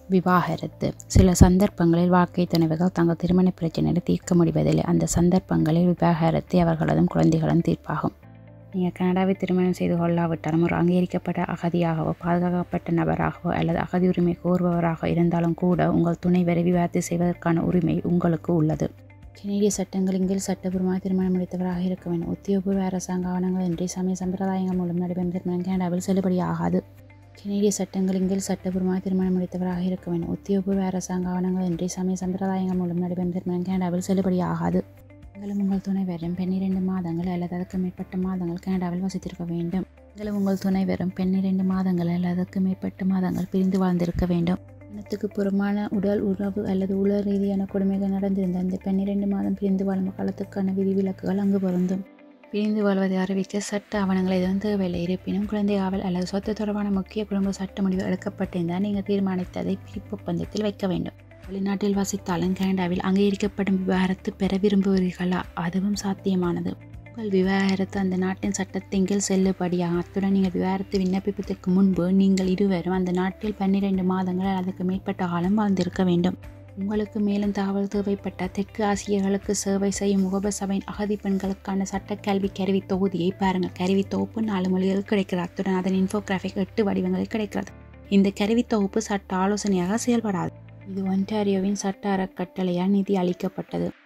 விவாகரத்து சில சந்தர்ப்பங்களில் வாழ்க்கை துணைவர்கள் தங்கள் திருமண பிரச்சனையை தீர்க்க முடிவதில்லை அந்த சந்தர்ப்பங்களில் விவாகரத்து அவர்களதும் குழந்தைகளும் தீர்ப்பாகும் நீங்கள் கனடாவை திருமணம் செய்து கொள்ளாவிட்டாலும் ஒரு அங்கீகரிக்கப்பட்ட அகதியாகவோ பாதுகாக்கப்பட்ட நபராகவோ அல்லது அகதி உரிமை கோருபவராக இருந்தாலும் கூட உங்கள் துணைவரை விவாகரத்து செய்வதற்கான உரிமை உங்களுக்கு உள்ளது கெனடிய சட்டங்களின் கீழ் சட்டபூர்வமாக திருமணம் முடித்தவராக இருக்க வேண்டும் உத்தியோகபூர்வ அரசாங்க ஆவணங்கள் இன்றி சமய சம்பிரதாயங்கள் மூலம் நடைபெறும் திருமணம் கனடாவில் செல்லுபடியாகாது கெனடிய சட்டங்களின் கீழ் சட்டபூர்வமாக திருமணம் முடித்தவராக இருக்க வேண்டும் உத்தியோகபூர்வ அரசாங்க ஆவணங்கள் இன்றி சமய சம்பிரதாயங்கள் மூலம் நடைபெறும் திருமணம் கனடாவில் செல்லுபடியாகாது நீங்களும் உங்கள் துணைவரும் பன்னிரண்டு மாதங்கள் அல்லது அதற்கு மேற்பட்ட மாதங்கள் கனடாவில் வசித்திருக்க வேண்டும் நீங்களும் உங்கள் துணைவரும் பன்னிரண்டு மாதங்கள் அல்லது அதற்கு மேற்பட்ட மாதங்கள் பிரிந்து வாழ்ந்திருக்க வேண்டும் இனத்துக்கு புறமான உடல் உறவு அல்லது உள ரீதியான கொடுமைகள் நடந்திருந்த இந்த பன்னிரண்டு மாதம் பிரிந்து வாழும் காலத்துக்கான விதிவிலக்குகள் அங்கு பொருந்தும் பிரிந்து வாழ்வதை அறிவிக்க சட்ட ஆவணங்கள் எதுவும் தேவையில்லை இருப்பினும் குழந்தை காவல் அல்லது சொத்து தொடர்பான முக்கிய குடும்ப சட்ட முடிவு எடுக்கப்பட்டிருந்தால் நீங்கள் தீர்மானித்ததை பிரிப்பு ஒப்பந்தத்தில் வைக்க வேண்டும் வெளிநாட்டில் வசித்தாலும் கனடாவில் அங்கீகரிக்கப்படும் விவாகரத்து பெற விரும்புகிறீர்களா அதுவும் சாத்தியமானது உங்கள் விவாகரத்து அந்த நாட்டின் சட்டத்தின் கீழ் செல்லுபடியாகும் அத்துடன் நீங்கள் விவாகரத்து விண்ணப்பிப்பதற்கு முன்பு நீங்கள் இருவரும் அந்த நாட்டில் பன்னிரண்டு மாதங்கள் அதுக்கு மேற்பட்ட காலம் வாழ்ந்திருக்க வேண்டும் உங்களுக்கு மேலும் தகவல் தேவைப்பட்ட தெற்கு ஆசியர்களுக்கு சேவை செய்யும் முகப சபையின் அகதி பெண்களுக்கான சட்ட கல்வி கருவி தொகுதியை பாருங்கள் கருவி தொகுப்பு நாலு மொழிகள் கிடைக்கிறது அத்துடன் அதன் இன்ஃபோகிராஃபிக் எட்டு வடிவங்களில் கிடைக்கிறது இந்த கருவி தொகுப்பு சட்ட ஆலோசனையாக செயல்படாது இது ஒன்டாரியோவின் சட்ட அறக்கட்டளையால் நிதி அளிக்கப்பட்டது